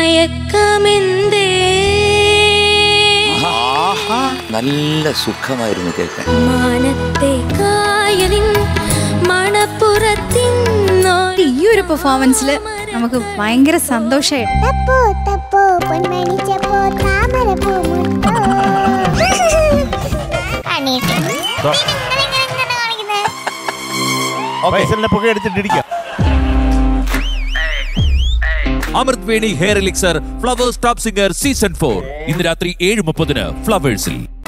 മയക്കമെന്തേ നല്ല സുഖമായിരുന്നു കേൾക്കാൻ മാനത്തെ കായലിൻ മണപ്പുറത്തിന്നോ ഈ ഒരു പെർഫോമൻസിൽ നമുക്ക് ഭയങ്കര സന്തോഷമായി തപ്പോ തപ്പോ പൊന്മണി ചപ്പോ താമര പൂ മുട്ടോ കാണിട്ടെ നിങ്ങളിങ്ങനെ കാണിക്കുന്നത് ഫൈസലിനെ പുക എടുത്തിട്ടിരിക്കാം Amrut Veni hair elixir Flowers top singer season four ഇന്ന് രാത്രി ഏഴ് മുപ്പതിന് ഫ്ലവേഴ്സിൽ